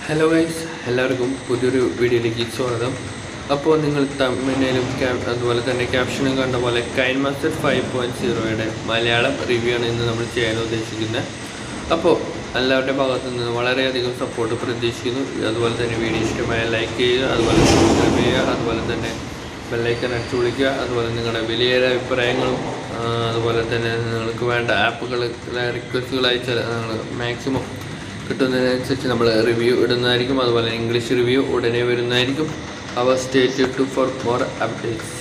hello guys എല്ലാവർക്കും പുതിയൊരു വീഡിയോയിലേക്ക് സ്വാഗതം അപ്പോൾ നിങ്ങൾ തമിഴിലും അതുപോലെ തന്നെ ക്യാപ്ഷനും കണ്ട പോലെ കൈൻ മാസ്റ്റർ ഫൈവ് പോയിൻറ്റ് സീറോയുടെ മലയാളം റിവ്യൂ ആണ് ഇന്ന് നമ്മൾ ചെയ്യാൻ ഉദ്ദേശിക്കുന്നത് അപ്പോൾ എല്ലാവരുടെ ഭാഗത്തു നിന്ന് വളരെയധികം സപ്പോർട്ട് പ്രതീക്ഷിക്കുന്നു അതുപോലെ തന്നെ വീഡിയോ ഇഷ്ടമായ ലൈക്ക് ചെയ്യുക അതുപോലെ സബ്സ്ക്രൈബ് ചെയ്യുക അതുപോലെ തന്നെ ബെല്ലൈക്കൻ അടിച്ചു വിളിക്കുക അതുപോലെ നിങ്ങളുടെ വലിയ അഭിപ്രായങ്ങളും ആ, അതുപോലെ തന്നെ നിങ്ങൾക്ക് വേണ്ട ആപ്പുകൾ റിക്വസ്റ്റുകൾ അയച്ചാൽ നിങ്ങൾ മാക്സിമം കിട്ടുന്നതിനനുസരിച്ച് നമ്മൾ റിവ്യൂ ഇടുന്നതായിരിക്കും അതുപോലെ ഇംഗ്ലീഷ് റിവ്യൂ ഉടനെ വരുന്നതായിരിക്കും അവ സ്റ്റേറ്റ് ടു for more updates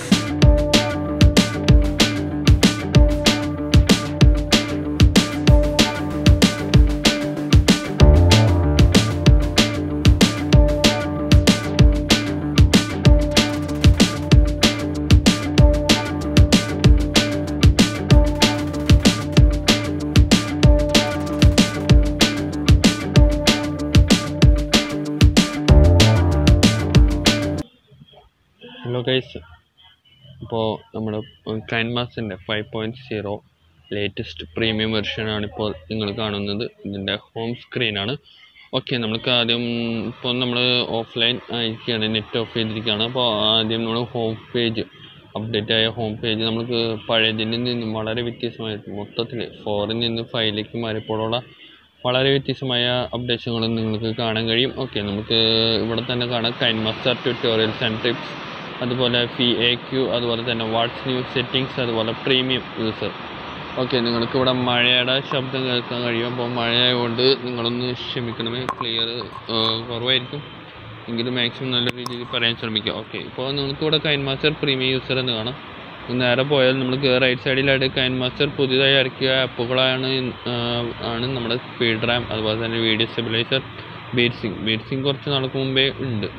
hello guys ഇപ്പോൾ നമ്മുടെ കൈൻ മാസിൻ്റെ five point zero latest premium വെർഷനാണ് ഇപ്പോൾ നിങ്ങൾ കാണുന്നത് ഇതിൻ്റെ ഹോം സ്ക്രീനാണ് ഓക്കെ നമുക്ക് ആദ്യം ഇപ്പോൾ നമ്മൾ ഓഫ്ലൈൻ ആയിരിക്കുകയാണ് നെറ്റ് ഓഫ് ചെയ്തിരിക്കുകയാണ് അപ്പോൾ ആദ്യം നമ്മൾ ഹോം പേജ് അപ്ഡേറ്റ് ആയ ഹോം പേജ് നമുക്ക് പഴയതിൽ നിന്നും വളരെ വ്യത്യസ്തമായിട്ട് മൊത്തത്തിൽ ഫോറിൽ നിന്ന് ഫൈവിലേക്ക് മാറിയപ്പോഴുള്ള വളരെ വ്യത്യസ്തമായ അപ്ഡേഷനുകളും നിങ്ങൾക്ക് കാണാൻ കഴിയും ഓക്കെ നമുക്ക് ഇവിടെ തന്നെ കാണാം KineMaster tutorials and tips അതുപോലെ ഫി എ ക്യു അതുപോലെ തന്നെ വാട്സ് ന്യൂ സെറ്റിങ്സ് അതുപോലെ പ്രീമിയം യൂസർ ഓക്കെ നിങ്ങൾക്ക് ഇവിടെ മഴയുടെ ശബ്ദം കേൾക്കാൻ കഴിയും അപ്പോൾ മഴയായതുകൊണ്ട് നിങ്ങളൊന്ന് ക്ഷമിക്കണമേ ക്ലിയർ കുറവായിരിക്കും എങ്കിലും മാക്സിമം നല്ല രീതിയിൽ പറയാൻ ശ്രമിക്കുക ഓക്കെ ഇപ്പോൾ നിങ്ങൾക്ക് ഇവിടെ കൈൻ മാസ്റ്റർ പ്രീമിയം യൂസർ എന്ന് കാണാം നേരെ പോയാൽ നമ്മൾ റൈറ്റ് സൈഡിലായിട്ട് കൈൻ മാസ്റ്റർ പുതിയതായി ഇറക്കിയ ആപ്പുകളാണ് ഇൻ- ആ, ആണ് നമ്മുടെ സ്പീഡ് റാം അതുപോലെ തന്നെ വീഡിയോ സ്റ്റെബിലൈസർ ബീറ്റ്സിങ് ബീറ്റ്സിങ് കുറച്ച് നാൾക്ക് മുമ്പേ ഉണ്ട്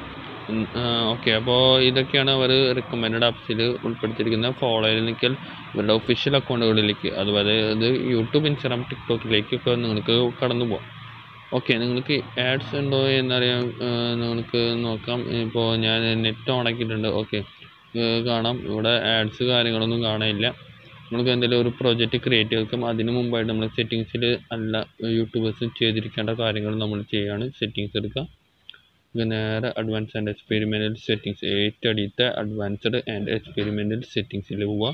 ഓക്കെ അപ്പോൾ ഇതൊക്കെയാണ് അവർ റിക്കമെൻഡ് ആപ്സിൽ ഉൾപ്പെടുത്തിയിരിക്കുന്നത് ഫോളോ ചെയ്ത് നിൽക്കൽ ഇവരുടെ ഒഫീഷ്യൽ അക്കൗണ്ടുകളിലേക്ക് അതുപോലെ ഇത് യൂട്യൂബ് ഇൻസ്റ്റാഗ്രാം ടിക്ടോക്കിലേക്കൊക്കെ നിങ്ങൾക്ക് കടന്നു പോകാം ഓക്കെ നിങ്ങൾക്ക് ആഡ്സ് ഉണ്ടോ എന്നറിയാൻ ആ, നിങ്ങൾക്ക് നോക്കാം ഇപ്പോൾ ഞാൻ നെറ്റ് ഓൺ ആക്കിയിട്ടുണ്ട് ഓക്കെ കാണാം ഇവിടെ ആഡ്സ് കാര്യങ്ങളൊന്നും കാണാനില്ല നമുക്ക് എന്തെങ്കിലും ഒരു പ്രൊജക്റ്റ് ക്രിയേറ്റ് ചെയ്തെടുക്കാം അതിന് മുമ്പായിട്ട് നമ്മൾ സെറ്റിങ്സിൽ അല്ല യൂട്യൂബേഴ്സ് ചെയ്തിരിക്കേണ്ട കാര്യങ്ങൾ നമ്മൾ ചെയ്യുകയാണ് സെറ്റിങ്സ് എടുക്കുക ഇത് നേരെ അഡ്വാൻസ് ആൻഡ് എക്സ്പെരിമെൻ്റൽ സെറ്റിങ്സ് ഏറ്റവും അടിയത്തെ അഡ്വാൻസ്ഡ് ആൻഡ് എക്സ്പെരിമെൻ്റൽ സെറ്റിങ്സിൽ പോവുക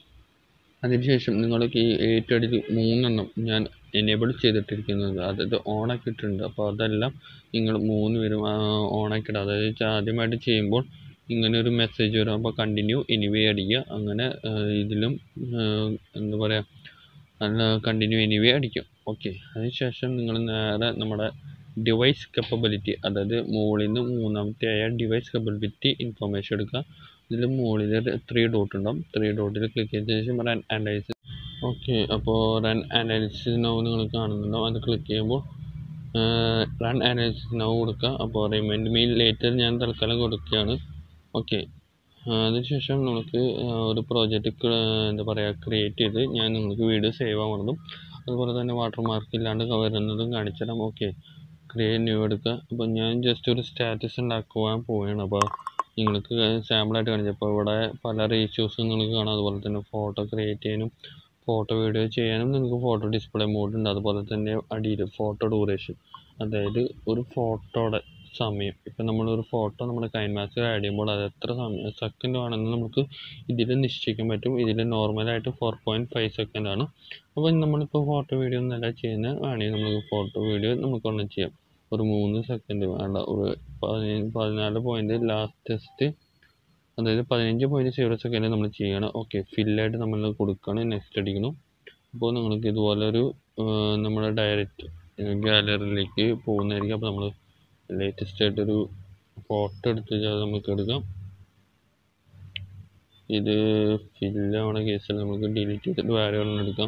അതിനുശേഷം നിങ്ങൾക്ക് ഈ ഏറ്റവും അടിയിൽ മൂന്നെണ്ണം ഞാൻ എനേബിൾ ചെയ്തിട്ടിരിക്കുന്നത് അതായത് ഓൺ ആക്കിയിട്ടുണ്ട് അപ്പോൾ അതെല്ലാം നിങ്ങൾ മൂന്ന് പേരും ഓൺ ആക്കിയിടുക അതായത് വെച്ചാൽ ആദ്യമായിട്ട് ചെയ്യുമ്പോൾ ഇങ്ങനെ ഒരു മെസ്സേജ് വരും അപ്പോൾ കണ്ടിന്യൂ എനിവേ അടിക്കുക അങ്ങനെ ആ, ഇതിലും ആ, എന്താ പറയുക നല്ല കണ്ടിന്യൂ എനിവേ അടിക്കും ഓക്കെ അതിനുശേഷം നിങ്ങൾ നേരെ നമ്മുടെ ഡിവൈസ് കപ്പബിലിറ്റി അതായത് മുകളിൽ നിന്ന് മൂന്നാമത്തെ ആയ ഡിവൈസ് കപ്പബിലിറ്റി ഇൻഫർമേഷൻ എടുക്കുക ഇതിൽ മുകളിൽ ത്രീ ഡോട്ട് ഉണ്ടാവും ത്രീ ഡോട്ടിൽ ക്ലിക്ക് ചെയ്തതിന് ശേഷം റൺ അനലൈസിസ് ഓക്കെ അപ്പോൾ റൺ അനാലിസിസ് നൗ നിങ്ങൾ കാണുന്നുണ്ടാവും അത് ക്ലിക്ക് ചെയ്യുമ്പോൾ റൺ അനാലിസിസ് നൗ കൊടുക്കുക അപ്പോൾ റിമൈൻഡ് മീ ലേറ്റർ ഞാൻ തൽക്കാലം കൊടുക്കുകയാണ് ഓക്കെ അതിനുശേഷം നമുക്ക് ആ, ഒരു പ്രോജക്റ്റ് എന്താ പറയുക ക്രിയേറ്റ് ചെയ്ത് ഞാൻ നിങ്ങൾക്ക് വീഡിയോ സേവ് ആവുന്നതും അതുപോലെ തന്നെ വാട്ടർ മാർക്ക് ഇല്ലാണ്ട് വരുന്നതും കാണിച്ചു തരാം ഓക്കെ ക്രിയേറ്റ് ന്യൂ എടുക്കുക അപ്പോൾ ഞാൻ ജസ്റ്റ് ഒരു സ്റ്റാറ്റസ് ഉണ്ടാക്കുവാൻ പോവുകയാണ് അപ്പോൾ നിങ്ങൾക്ക് സാമ്പിളായിട്ട് കാണിച്ചു അപ്പോൾ ഇവിടെ പല റേഷ്യൂസും നിങ്ങൾക്ക് കാണാം അതുപോലെ തന്നെ ഫോട്ടോ ക്രിയേറ്റ് ചെയ്യാനും ഫോട്ടോ വീഡിയോ ചെയ്യാനും നിങ്ങൾക്ക് ഫോട്ടോ ഡിസ്പ്ലേ മോഡ് ഉണ്ട് അതുപോലെ തന്നെ അടിയിൽ ഫോട്ടോ ഡ്യൂറേഷൻ അതായത് ഒരു ഫോട്ടോയുടെ സമയം ഇപ്പം നമ്മളൊരു ഫോട്ടോ നമ്മുടെ കൈൻമാസിൽ ആഡ് ചെയ്യുമ്പോൾ അത് എത്ര സമയം സെക്കൻഡ് ആണെന്ന് നമുക്ക് ഇതിൽ നിശ്ചയിക്കാൻ പറ്റും ഇതിൽ നോർമലായിട്ട് ഫോർ പോയിൻറ്റ് ഫൈവ് സെക്കൻഡ് ആണ് അപ്പോൾ നമ്മളിപ്പോൾ ഫോട്ടോ വീഡിയോ ഒന്നല്ല ചെയ്യുന്നത് വേണമെങ്കിൽ നമുക്ക് ഫോട്ടോ വീഡിയോ നമുക്ക് ഒന്നും ചെയ്യാം ഒരു മൂന്ന് സെക്കൻഡ് വേണ്ട ഒരു പതിനഞ്ച് പതിനാല് പോയിൻറ്റ് ലാസ്റ്റസ്റ്റ് അതായത് പതിനഞ്ച് പോയിൻറ്റ് സീറോ സെക്കൻഡ് നമ്മൾ ചെയ്യണം ഓക്കെ ഫില്ലായിട്ട് നമ്മൾ കൊടുക്കുകയാണ് നെക്സ്റ്റ് അടിക്കണം അപ്പോൾ നിങ്ങൾക്ക് ഇതുപോലെ ഒരു നമ്മുടെ ഡയറക്റ്റ് ഗാലറിയിലേക്ക് പോകുന്നതായിരിക്കും അപ്പോൾ നമ്മൾ ലേറ്റസ്റ്റ് ആയിട്ടൊരു ഫോട്ടോ എടുത്ത് വെച്ചാൽ നമുക്ക് എടുക്കാം ഇത് ഫില്ലാവണ കേസിൽ നമുക്ക് ഡിലീറ്റ് ചെയ്തിട്ട് വേറെ ഒരെണ്ണം എടുക്കാം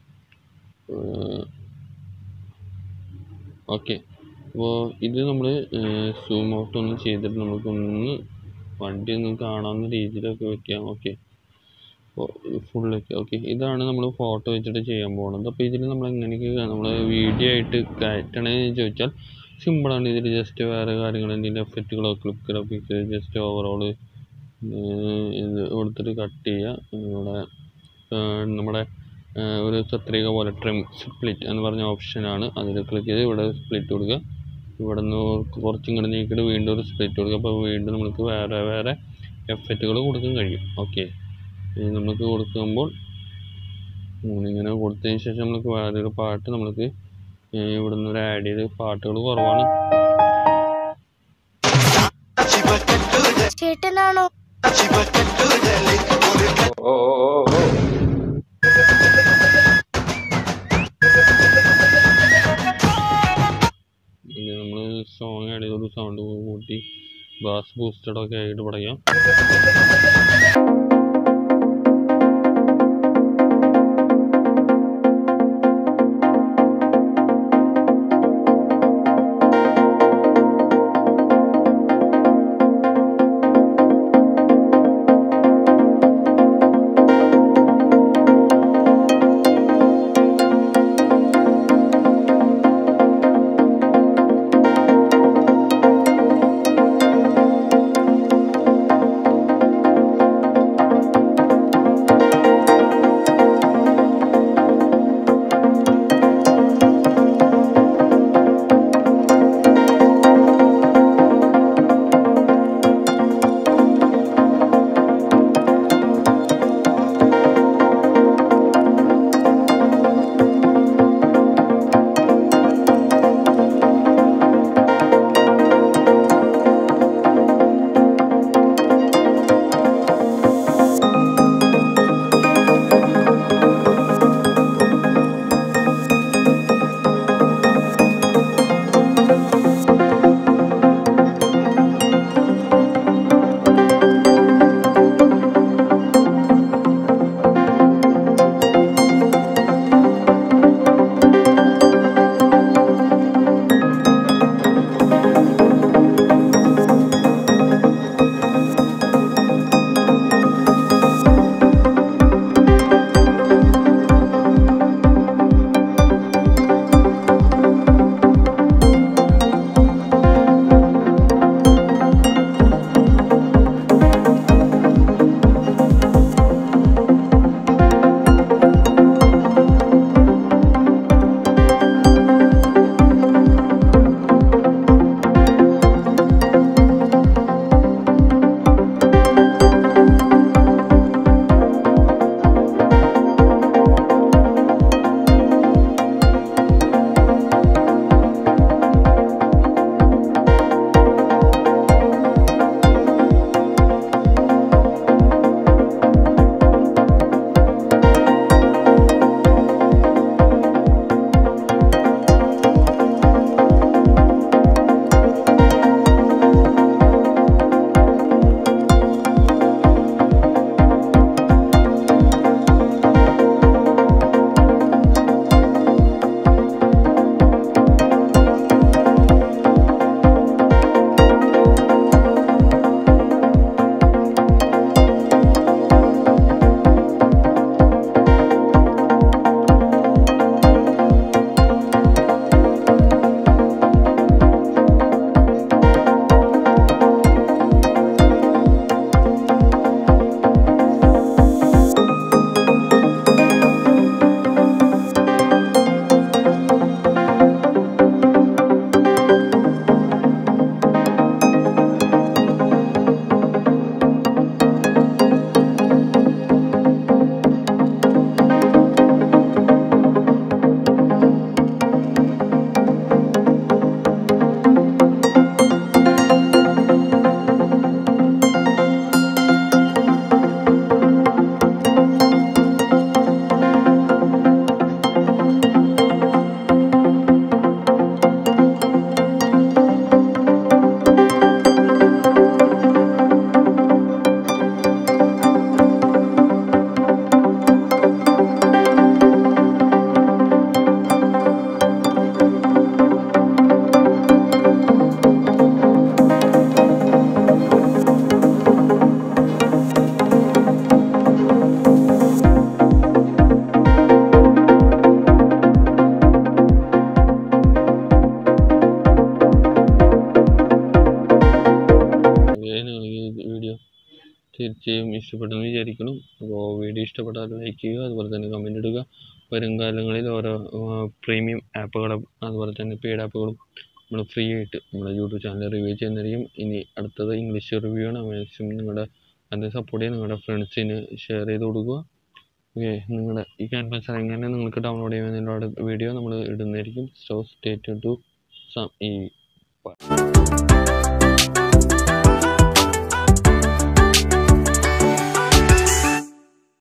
ഓക്കെ അപ്പോൾ ഇത് നമ്മൾ സൂം ഔട്ട് ഒന്ന് ചെയ്തിട്ട് നമുക്കൊന്ന് വണ്ടി ഒന്ന് കാണാവുന്ന രീതിയിലൊക്കെ വെക്കാം ഓക്കെ അപ്പോൾ ഫുള്ളൊക്കെ ഓക്കെ ഇതാണ് നമ്മൾ ഫോട്ടോ വെച്ചിട്ട് ചെയ്യാൻ പോകുന്നത് അപ്പോൾ ഇതിൽ നമ്മൾ എങ്ങനെയൊക്കെ നമ്മൾ വീഡിയോ ആയിട്ട് കയറ്റണമെന്ന് ചോദിച്ചാൽ സിമ്പിളാണ് ഇതിൽ ജസ്റ്റ് വേറെ കാര്യങ്ങൾ എന്തെങ്കിലും എഫക്റ്റുകളോ ക്ലിപ്പ് ഗ്രാഫിക്സ് ജസ്റ്റ് ഓവറോൾ ഇത് കൊടുത്തിട്ട് കട്ട് ചെയ്യുക ഇവിടെ ഏർ നമ്മുടെ ഏർ ഒരു കത്രിക പോലെ ട്രിം സ്പ്ലിറ്റ് എന്ന് പറഞ്ഞ ഓപ്ഷനാണ് അതിൽ ക്ലിക്ക് ചെയ്ത് ഇവിടെ സ്പ്ലിറ്റ് കൊടുക്കുക ഇവിടെ നിന്ന് കുറച്ച് ഇങ്ങോട്ട് നീക്കിയിട്ട് വീണ്ടും ഒരു സ്പ്ലിറ്റ് കൊടുക്കുക അപ്പോൾ വീണ്ടും നമുക്ക് വേറെ വേറെ എഫക്റ്റുകൾ കൊടുക്കാൻ കഴിയും ഓക്കെ നമുക്ക് കൊടുക്കുമ്പോൾ ഇങ്ങനെ കൊടുത്തതിന് ശേഷം നമുക്ക് വേറൊരു പാട്ട് നമുക്ക് ഇവിടെ നിന്ന് ആഡ് ചെയ്ത് പാട്ടുകൾ കുറവാണ് ചേട്ടനാണോ ഓ ഓ ഓ ഓ ഇത് നമ്മൾ സോങ് ആഡ് ചെയ്തൊരു സൗണ്ട് കൂട്ടി ബാസ് ബൂസ്റ്റഡ് ഒക്കെ ആയിട്ട് പറയാം തീർച്ചയായും ഇഷ്ടപ്പെട്ടെന്ന് വിചാരിക്കണം അപ്പോൾ വീഡിയോ ഇഷ്ടപ്പെട്ടാൽ ലൈക്ക് ചെയ്യുക അതുപോലെ തന്നെ കമൻ്റ് ഇടുക വരും കാലങ്ങളിൽ ഓരോ പ്രീമിയം ആപ്പുകളും അതുപോലെ തന്നെ പെയ്ഡ് ആപ്പുകളും നമ്മൾ ഫ്രീ ആയിട്ട് നമ്മുടെ യൂട്യൂബ് ചാനൽ റിവ്യൂ ചെയ്യുന്നതായിരിക്കും ഇനി അടുത്തത് ഇംഗ്ലീഷ് റിവ്യൂ ആണ് മാക്സിമം നിങ്ങളുടെ അതിനെ സപ്പോർട്ട് ചെയ്യുക നിങ്ങളുടെ ഫ്രണ്ട്സിന് ഷെയർ ചെയ്ത് കൊടുക്കുക ഓക്കെ നിങ്ങളുടെ ഈ ക്യാൻവാസ് എങ്ങനെ നിങ്ങൾക്ക് ഡൗൺലോഡ് ചെയ്യാമെന്നുള്ള വീഡിയോ നമ്മൾ ഇടുന്നതായിരിക്കും സോ സ്റ്റേറ്റ് ടു സം ഈ